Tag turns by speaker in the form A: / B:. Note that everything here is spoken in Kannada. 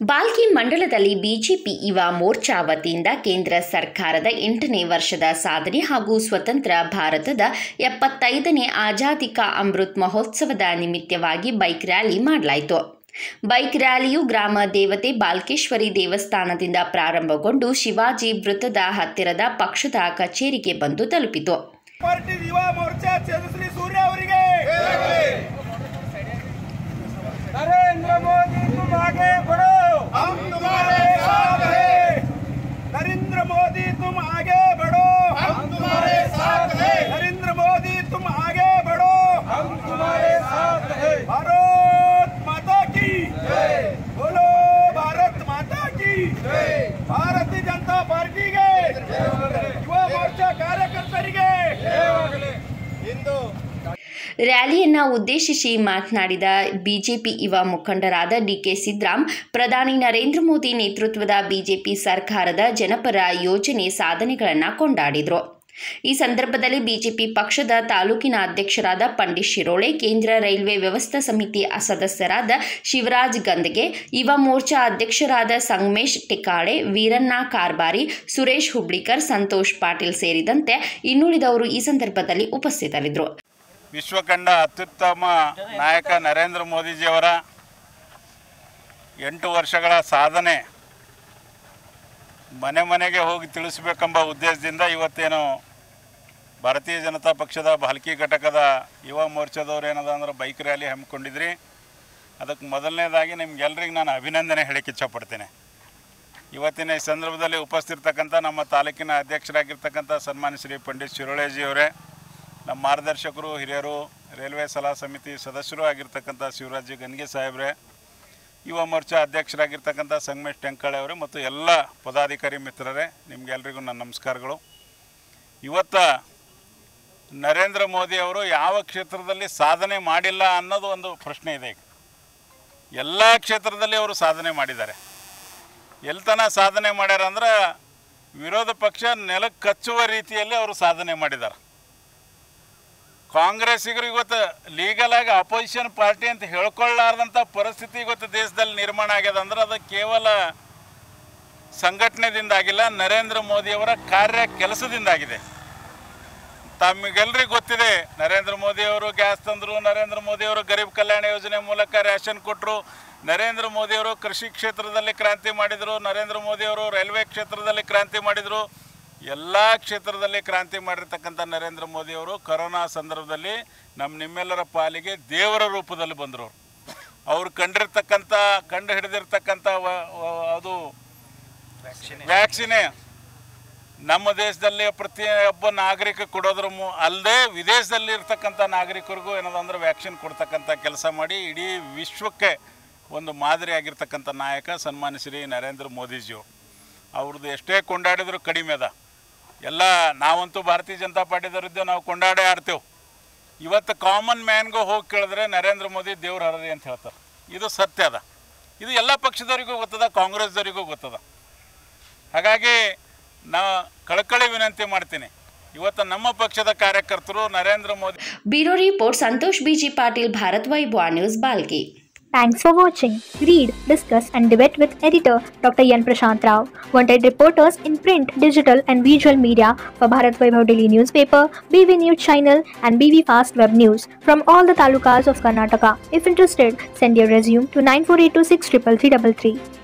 A: ಬಾಲ್ಕಿ ಮಂಡಲದಲ್ಲಿ ಬಿಜೆಪಿ ಯುವ ಮೋರ್ಚಾ ವತಿಯಿಂದ ಕೇಂದ್ರ ಸರ್ಕಾರದ ಎಂಟನೇ ವರ್ಷದ ಸಾಧನೆ ಹಾಗೂ ಸ್ವತಂತ್ರ ಭಾರತದ ಎಪ್ಪತ್ತೈದನೇ ಆಜಾದಿ ಕಾ ಅಮೃತ್ ಮಹೋತ್ಸವದ ನಿಮಿತ್ತವಾಗಿ ಬೈಕ್ ರ್ಯಾಲಿ ಮಾಡಲಾಯಿತು ಬೈಕ್ ರ್ಯಾಲಿಯು ಗ್ರಾಮ ದೇವತೆ ಬಾಲ್ಕೇಶ್ವರಿ ದೇವಸ್ಥಾನದಿಂದ ಪ್ರಾರಂಭಗೊಂಡು ಶಿವಾಜಿ ವೃತ್ತದ ಹತ್ತಿರದ ಪಕ್ಷದ ಕಚೇರಿಗೆ ಬಂದು ತಲುಪಿತು
B: ಪಾರ್ಟಿ ಯುವ ಮೋರ್ಚಾ ತೇಜಸ್ವಿ ಸೂರ್ಯ ಅವರಿಗೆ ನರೇಂದ್ರ ಮೋದಿ ತುಮ್ ಆಗೆ ಬಡೋ हम तुम्हारे साथ हैं नरेंद्र मोदी तुम आगे बढ़ो हम तुम्हारे साथ हैं नरेंद्र मोदी तुम आगे बढ़ो हम तुम्हारे साथ हैं भारत माता की जय बोलो भारत माता की जय ಭಾರತೀಯ ಜನತಾ ಪಾರ್ಟಿಗೆ ಯುವ ಮೋರ್ಚಾ ಕಾರ್ಯಕರ್ತರಿಗೆ ಇಂದು
A: ರ್ಯಾಲಿಯನ್ನ ಉದ್ದೇಶಿಸಿ ಮಾತನಾಡಿದ ಬಿಜೆಪಿ ಯುವ ಮುಖಂಡರಾದ ಡಿಕೆ ಸಿದ್ದರಾಮ್ ಪ್ರಧಾನಿ ನರೇಂದ್ರ ಮೋದಿ ನೇತೃತ್ವದ ಬಿಜೆಪಿ ಸರ್ಕಾರದ ಜನಪರ ಯೋಜನೆ ಸಾಧನೆಗಳನ್ನು ಕೊಂಡಾಡಿದರು ಈ ಸಂದರ್ಭದಲ್ಲಿ ಬಿಜೆಪಿ ಪಕ್ಷದ ತಾಲೂಕಿನ ಅಧ್ಯಕ್ಷರಾದ ಪಂಡಿತ್ ಶಿರೋಳೆ ಕೇಂದ್ರ ರೈಲ್ವೆ ವ್ಯವಸ್ಥಾ ಸಮಿತಿ ಸದಸ್ಯರಾದ ಶಿವರಾಜ್ ಗಂದಗೆ ಯುವ ಮೋರ್ಚಾ ಅಧ್ಯಕ್ಷರಾದ ಸಂಗಮೇಶ್ ಟೆಕಾಳೆ ವೀರಣ್ಣ ಕಾರ್ಬಾರಿ ಸುರೇಶ್ ಹುಬ್ಳಿಕರ್ ಸಂತೋಷ್ ಪಾಟೀಲ್ ಸೇರಿದಂತೆ ಇನ್ನುಳಿದವರು ಈ ಸಂದರ್ಭದಲ್ಲಿ ಉಪಸ್ಥಿತರಿದ್ದರು
C: ವಿಶ್ವಕಂಡ ಅತ್ಯುತ್ತಮ ನಾಯಕ ನರೇಂದ್ರ ಮೋದಿಜಿಯವರ ಎಂಟು ವರ್ಷಗಳ ಸಾಧನೆ ಮನೆ ಮನೆಗೆ ಹೋಗಿ ತಿಳಿಸ್ಬೇಕೆಂಬ ಉದ್ದೇಶದಿಂದ ಇವತ್ತೇನು ಭಾರತೀಯ ಜನತಾ ಪಕ್ಷದ ಬಾಲ್ಕಿ ಘಟಕದ ಯುವ ಮೋರ್ಚಾದವ್ರು ಏನದ ಅಂದ್ರೆ ಬೈಕ್ ರ್ಯಾಲಿ ಹಮ್ಮಿಕೊಂಡಿದ್ರಿ ಅದಕ್ಕೆ ಮೊದಲನೇದಾಗಿ ನಿಮ್ಗೆಲ್ರಿಗೆ ನಾನು ಅಭಿನಂದನೆ ಹೇಳಕ್ಕೆ ಇಚ್ಛಪಡ್ತೇನೆ ಇವತ್ತಿನ ಈ ಸಂದರ್ಭದಲ್ಲಿ ಉಪಸ್ಥಿರ್ತಕ್ಕಂಥ ನಮ್ಮ ತಾಲೂಕಿನ ಅಧ್ಯಕ್ಷರಾಗಿರ್ತಕ್ಕಂಥ ಸನ್ಮಾನ್ಯ ಶ್ರೀ ಪಂಡಿತ್ ಶಿರೋಳೇಜಿಯವರೇ ನಮ್ಮ ಮಾರ್ಗದರ್ಶಕರು ಹಿರಿಯರು ರೈಲ್ವೆ ಸಲಹಾ ಸಮಿತಿ ಸದಸ್ಯರು ಆಗಿರ್ತಕ್ಕಂಥ ಶಿವರಾಜ್ ಗನ್ಗೆ ಸಾಹೇಬ್ರೆ ಯುವ ಮೋರ್ಚಾ ಅಧ್ಯಕ್ಷರಾಗಿರ್ತಕ್ಕಂಥ ಸಂಗಮೇಶ್ ಟೆಂಕಾಳೆ ಅವರೇ ಮತ್ತು ಎಲ್ಲ ಪದಾಧಿಕಾರಿ ಮಿತ್ರರೇ ನಿಮಗೆಲ್ರಿಗೂ ನನ್ನ ನಮಸ್ಕಾರಗಳು ಇವತ್ತು ನರೇಂದ್ರ ಮೋದಿ ಅವರು ಯಾವ ಕ್ಷೇತ್ರದಲ್ಲಿ ಸಾಧನೆ ಮಾಡಿಲ್ಲ ಅನ್ನೋದು ಒಂದು ಪ್ರಶ್ನೆ ಇದೆ ಈಗ ಎಲ್ಲ ಕ್ಷೇತ್ರದಲ್ಲಿ ಅವರು ಸಾಧನೆ ಮಾಡಿದ್ದಾರೆ ಎಲ್ತನ ಸಾಧನೆ ಮಾಡ್ಯಾರ ಅಂದ್ರೆ ವಿರೋಧ ಪಕ್ಷ ನೆಲಕ್ಕೆ ಕಚ್ಚುವ ರೀತಿಯಲ್ಲಿ ಅವರು ಸಾಧನೆ ಮಾಡಿದ್ದಾರೆ ಕಾಂಗ್ರೆಸ್ಸಿಗರು ಇವತ್ತು ಲೀಗಲ್ ಆಗಿ ಅಪೋಸಿಷನ್ ಪಾರ್ಟಿ ಅಂತ ಹೇಳ್ಕೊಳ್ಳಾರ್ದಂಥ ಪರಿಸ್ಥಿತಿ ಇವತ್ತು ದೇಶದಲ್ಲಿ ನಿರ್ಮಾಣ ಆಗ್ಯದ ಅಂದ್ರೆ ಅದು ಕೇವಲ ಸಂಘಟನೆದಿಂದಾಗಿಲ್ಲ ನರೇಂದ್ರ ಮೋದಿಯವರ ಕಾರ್ಯ ಕೆಲಸದಿಂದಾಗಿದೆ ತಮಗೆಲ್ರಿಗೂ ಗೊತ್ತಿದೆ ನರೇಂದ್ರ ಮೋದಿಯವರು ಗ್ಯಾಸ್ ತಂದರು ನರೇಂದ್ರ ಮೋದಿಯವರು ಗರೀಬ್ ಕಲ್ಯಾಣ ಯೋಜನೆ ಮೂಲಕ ರೇಷನ್ ಕೊಟ್ಟರು ನರೇಂದ್ರ ಮೋದಿಯವರು ಕೃಷಿ ಕ್ಷೇತ್ರದಲ್ಲಿ ಕ್ರಾಂತಿ ಮಾಡಿದರು ನರೇಂದ್ರ ಮೋದಿಯವರು ರೈಲ್ವೆ ಕ್ಷೇತ್ರದಲ್ಲಿ ಕ್ರಾಂತಿ ಮಾಡಿದರು ಎಲ್ಲ ಕ್ಷೇತ್ರದಲ್ಲಿ ಕ್ರಾಂತಿ ಮಾಡಿರ್ತಕ್ಕಂಥ ನರೇಂದ್ರ ಮೋದಿಯವರು ಕೊರೋನಾ ಸಂದರ್ಭದಲ್ಲಿ ನಮ್ಮ ನಿಮ್ಮೆಲ್ಲರ ಪಾಲಿಗೆ ದೇವರ ರೂಪದಲ್ಲಿ ಬಂದರು ಅವ್ರು ಕಂಡಿರ್ತಕ್ಕಂಥ ಕಂಡು ಹಿಡಿದಿರ್ತಕ್ಕಂಥ ವ- ವ- ಅದು ವ್ಯಾಕ್ಸಿನೇ ನಮ್ಮ ದೇಶದಲ್ಲಿ ಪ್ರತಿಯೊಬ್ಬ ನಾಗರಿಕ ಕೊಡೋದ್ರ ಮು ಅಲ್ಲದೆ ವಿದೇಶದಲ್ಲಿ ಇರ್ತಕ್ಕಂಥ ನಾಗರಿಕರಿಗೂ ಏನದಂದ್ರೆ ವ್ಯಾಕ್ಸಿನ್ ಕೊಡ್ತಕ್ಕಂಥ ಕೆಲಸ ಮಾಡಿ ಇಡೀ ವಿಶ್ವಕ್ಕೆ ಒಂದು ಮಾದರಿ ಆಗಿರ್ತಕ್ಕಂಥ ನಾಯಕ ಸನ್ಮಾನ್ಯ ಶ್ರೀ ನರೇಂದ್ರ ಮೋದಿಜಿಯವರು ಅವ್ರದ್ದು ಎಷ್ಟೇ ಕೊಂಡಾಡಿದ್ರು ಕಡಿಮೆ ಅದ ಎಲ್ಲ ನಾವಂತೂ ಭಾರತೀಯ ಜನತಾ ಪಾರ್ಟಿದವರಿದ್ದೇವೆ ನಾವು ಕೊಂಡಾಡೇ ಆಡ್ತೇವೆ ಇವತ್ತು ಕಾಮನ್ ಮ್ಯಾನ್ಗೂ ಹೋಗಿ ಕೇಳಿದ್ರೆ ನರೇಂದ್ರ ಮೋದಿ ದೇವ್ರ ಹರದಿ ಅಂತ ಹೇಳ್ತಾರೆ ಇದು ಸತ್ಯ ಅದ ಇದು ಎಲ್ಲ ಪಕ್ಷದವರಿಗೂ ಗೊತ್ತದ ಕಾಂಗ್ರೆಸ್ದವರಿಗೂ ಗೊತ್ತದ ಹಾಗಾಗಿ ನಾ ಕಳಕಳಿ ವಿನಂತಿ ಮಾಡ್ತೀನಿ ಇವತ್ತು ನಮ್ಮ ಪಕ್ಷದ ಕಾರ್ಯಕರ್ತರು Narendra Modi
A: bureau report Santosh B G Patil Bharat Vaibhava news Balki
D: Thanks for watching. Read, discuss, and debate with editor Dr. Yan Prashant Rao. Wanted reporters in print, digital, and visual media for Bharat Vaibhav Daily Newspaper, BV News Channel, and BV Fast Web News from all the talukas of Karnataka. If interested, send your resume to 9482633333.